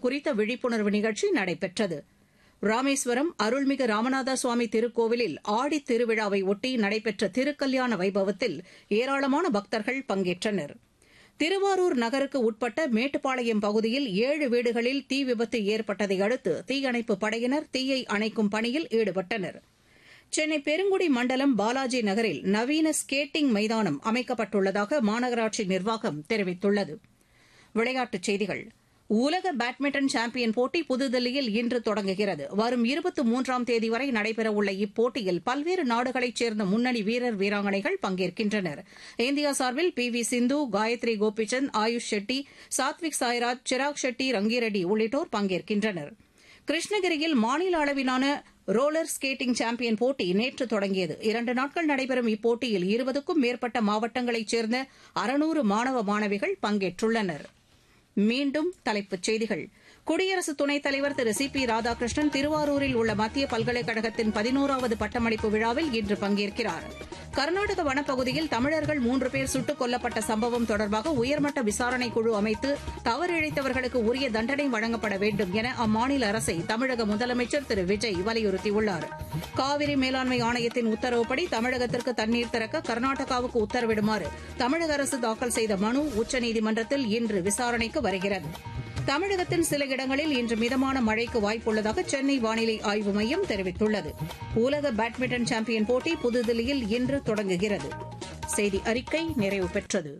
குறித்த விழிப்புணர்வு நிகழ்ச்சி நடைபெற்றது ராமேஸ்வரம் அருள்மிகு ராமநாத சுவாமி திருக்கோவிலில் ஆடித் திருவிழாவை ஒட்டி நடைபெற்ற திருக்கல்யாண வைபவத்தில் ஏராளமான பக்தர்கள் பங்கேற்றனர் திருவாரூர் நகருக்கு உட்பட்ட மேட்டுப்பாளையம் பகுதியில் ஏழு வீடுகளில் தீ விபத்து ஏற்பட்டதை அடுத்து தீயணைப்புப் படையினர் தீயை அணைக்கும் பணியில் ஈடுபட்டனர் சென்னை பெருங்குடி மண்டலம் பாலாஜி நகரில் நவீன ஸ்கேட்டிங் மைதானம் அமைக்கப்பட்டுள்ளதாக மாநகராட்சி நிர்வாகம் தெரிவித்துள்ளது விளையாட்டுச் செய்திகள் உலக பேட்மிண்டன் சாம்பியன் போட்டி புதுதில்லியில் இன்று தொடங்குகிறது வரும் இருபத்தி மூன்றாம் தேதி வரை நடைபெறவுள்ள இப்போட்டியில் பல்வேறு நாடுகளைச் சேர்ந்த முன்னணி வீரர் வீராங்கனைகள் பங்கேற்கின்றனர் இந்தியா சார்பில் பி வி சிந்து காயத்ரி கோபிச்சந்த் ஆயுஷ் ஷெட்டி சாத்விக் சாய்ராஜ் சிராக் ஷெட்டி ரங்கிரெட்டி உள்ளிட்டோர் பங்கேற்கின்றனர் கிருஷ்ணகிரியில் மாநில அளவிலான ரோலர் ஸ்கேட்டிங் சாம்பியன் போட்டி நேற்று தொடங்கியது இரண்டு நாட்கள் நடைபெறும் இப்போட்டியில் இருபதுக்கும் மேற்பட்ட மாவட்டங்களைச் சேர்ந்த அறுநூறு மாணவ மாணவிகள் பங்கேற்றுள்ளனர் மீண்டும் தலைப்புச் செய்திகள் குடியரசு துணைத் தலைவர் திரு சி பி ராதாகிருஷ்ணன் திருவாரூரில் உள்ள மத்திய பல்கலைக்கழகத்தின் பதினோராவது பட்டமளிப்பு விழாவில் இன்று பங்கேற்கிறார் கர்நாடக வனப்பகுதியில் தமிழர்கள் மூன்று பேர் சுட்டுக் கொல்லப்பட்ட சம்பவம் தொடர்பாக உயர்மட்ட விசாரணைக் குழு அமைத்து தவறிழைத்தவர்களுக்கு உரிய தண்டனை வழங்கப்பட வேண்டும் என அம்மாநில அரசை தமிழக முதலமைச்சர் திரு விஜய் வலியுறுத்தியுள்ளார் காவிரி மேலாண்மை ஆணையத்தின் உத்தரவுப்படி தமிழகத்திற்கு தண்ணீர் திறக்க கர்நாடகாவுக்கு உத்தரவிடுமாறு தமிழக அரசு தாக்கல் செய்த மனு உச்சநீதிமன்றத்தில் இன்று விசாரணைக்கு வருகிறது தமிழகத்தின் சில இடங்களில் இன்று மிதமான மழைக்கு வாய்ப்புள்ளதாக சென்னை வானிலை ஆய்வு மையம் தெரிவித்துள்ளது உலக பேட்மிண்டன் சாம்பியன் போட்டி புதுதில்லியில் இன்று தொடங்குகிறது செய்தி அறிக்கை நிறைவு பெற்றது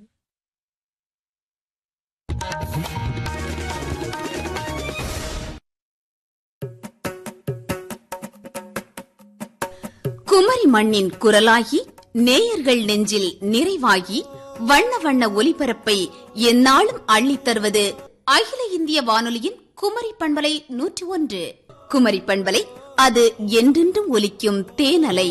குமரி மண்ணின் குரலாகி நேயர்கள் நெஞ்சில் நிறைவாகி வண்ண வண்ண ஒலிபரப்பை எந்நாளும் அள்ளித் தருவது அகில இந்திய வானொலியின் குமரி பண்பலை நூற்றி ஒன்று குமரி பண்பலை அது என்றென்றும் ஒலிக்கும் தேனலை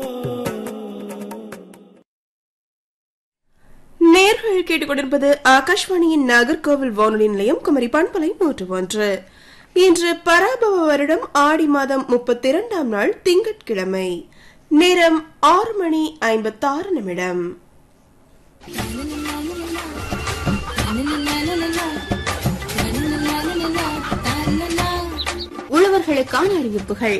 நேர்கள் கேட்டுக்கொண்டிருப்பது ஆகாஷ்வாணியின் நாகர்கோவில் வானொலி நிலையம் குமரி பண்பலை நூற்று ஒன்று இன்று பராபவ வருடம் ஆடி மாதம் முப்பத்தி இரண்டாம் நாள் திங்கட்கிழமை நேரம் ஆறு மணி ஐம்பத்தாறு நிமிடம் உழவர்களுக்கான அறிவிப்புகள்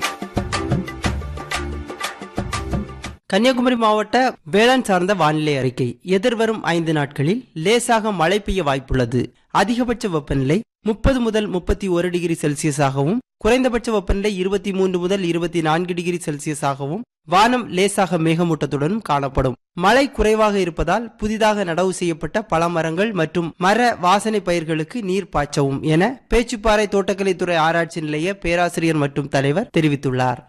கன்னியாகுமரி மாவட்ட வேளாண் சார்ந்த வானிலை அறிக்கை எதிர்வரும் ஐந்து நாட்களில் லேசாக மழை பெய்ய வாய்ப்புள்ளது அதிகபட்ச வெப்பநிலை முப்பது முதல் முப்பத்தி ஒரு டிகிரி செல்சியஸாகவும் குறைந்தபட்ச வெப்பநிலை இருபத்தி மூன்று முதல் இருபத்தி நான்கு டிகிரி செல்சியஸாகவும் வானம் லேசாக மேகமூட்டத்துடனும் காணப்படும் மழை குறைவாக இருப்பதால் புதிதாக நடவு செய்யப்பட்ட பல மரங்கள் மற்றும் மர வாசனை பயிர்களுக்கு நீர் பாய்ச்சவும் என பேச்சுப்பாறை தோட்டக்கலைத்துறை ஆராய்ச்சி நிலைய பேராசிரியர் மற்றும் தலைவர் தெரிவித்துள்ளார்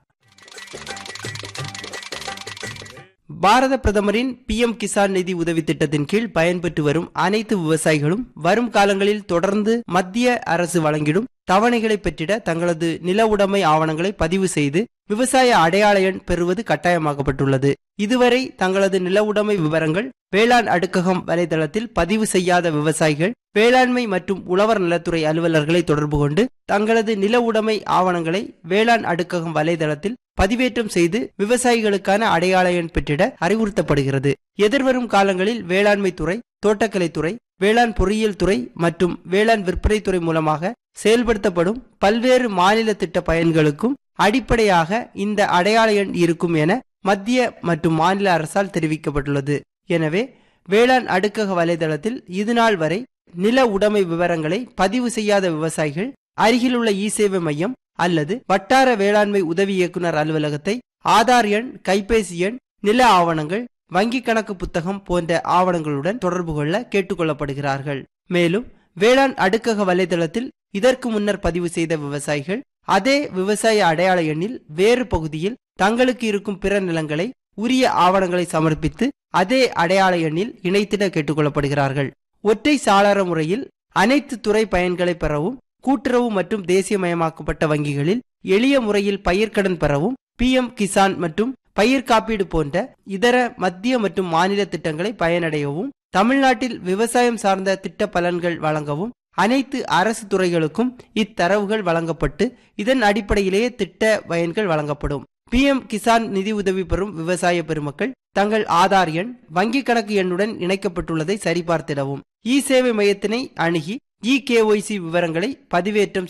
பாரத பிரதமரின் பிஎம் கிசான் நிதி உதவி திட்டத்தின் கீழ் பயன்பெற்று வரும் அனைத்து விவசாயிகளும் வரும் காலங்களில் தொடர்ந்து மத்திய அரசு வழங்கிடும் தவணைகளை பெற்றிட தங்களது நில உடைமை ஆவணங்களை பதிவு செய்து விவசாய அடையாள எண் பெறுவது கட்டாயமாக்கப்பட்டுள்ளது இதுவரை தங்களது நில உடைமை விவரங்கள் வேளாண் அடுக்ககம் வலைதளத்தில் பதிவு செய்யாத விவசாயிகள் வேளாண்மை மற்றும் உழவர் நலத்துறை அலுவலர்களை தொடர்பு கொண்டு தங்களது நில உடைமை ஆவணங்களை வேளாண் அடுக்ககம் வலைதளத்தில் பதிவேற்றம் செய்து விவசாயிகளுக்கான அடையாள எண் பெற்றிட அறிவுறுத்தப்படுகிறது எதிர்வரும் காலங்களில் வேளாண்மை துறை தோட்டக்கலைத்துறை வேளாண் பொறியியல் துறை மற்றும் வேளாண் விற்பனை துறை மூலமாக செயல்படுத்தப்படும் பல்வேறு மாநில திட்ட பயன்களுக்கும் அடிப்படையாக இந்த அடையாள எண் இருக்கும் என மத்திய மற்றும் மாநில அரசால் தெரிவிக்கப்பட்டுள்ளது எனவே வேளாண் அடுக்கக வலைதளத்தில் இதுநாள் வரை நில உடைமை விவரங்களை பதிவு செய்யாத விவசாயிகள் அருகிலுள்ள இ சேவை மையம் அல்லது வட்டார வேளாண்மை உதவி இயக்குனர் அலுவலகத்தை ஆதார் எண் கைபேசி எண் நில ஆவணங்கள் வங்கி கணக்கு புத்தகம் போன்ற ஆவணங்களுடன் தொடர்பு கொள்ள கேட்டுக்கொள்ளப்படுகிறார்கள் மேலும் வேளாண் அடுக்கக வலைதளத்தில் இதற்கு முன்னர் பதிவு செய்த விவசாயிகள் அதே விவசாய அடையாள எண்ணில் வேறு பகுதியில் தங்களுக்கு இருக்கும் பிற நிலங்களை உரிய ஆவணங்களை சமர்ப்பித்து அதே அடையாள எண்ணில் இணைத்திட கேட்டுக்கொள்ளப்படுகிறார்கள் ஒற்றை சாளர முறையில் அனைத்து துறை பயன்களை பெறவும் கூட்டுறவு மற்றும் தேசியமயமாக்கப்பட்ட வங்கிகளில் எளிய முறையில் பயிர்க்கடன் பெறவும் பிஎம் கிசான் மற்றும் பயிர் காப்பீடு போன்ற இதர மத்திய மற்றும் மாநில திட்டங்களை பயனடையவும் தமிழ்நாட்டில் விவசாயம் சார்ந்த திட்ட பலன்கள் வழங்கவும் அனைத்து அரசு துறைகளுக்கும் இத்தரவுகள் வழங்கப்பட்டு இதன் அடிப்படையிலேயே திட்ட பயன்கள் வழங்கப்படும் பிஎம் கிசான் நிதி உதவி பெறும் விவசாய பெருமக்கள் தங்கள் ஆதார் எண் வங்கி கணக்கு எண்ணுடன் இணைக்கப்பட்டுள்ளதை சரிபார்த்திடவும் இ சேவை மையத்தினை அணுகி இ கேஒய்சி விவரங்களை பதிவேற்றம்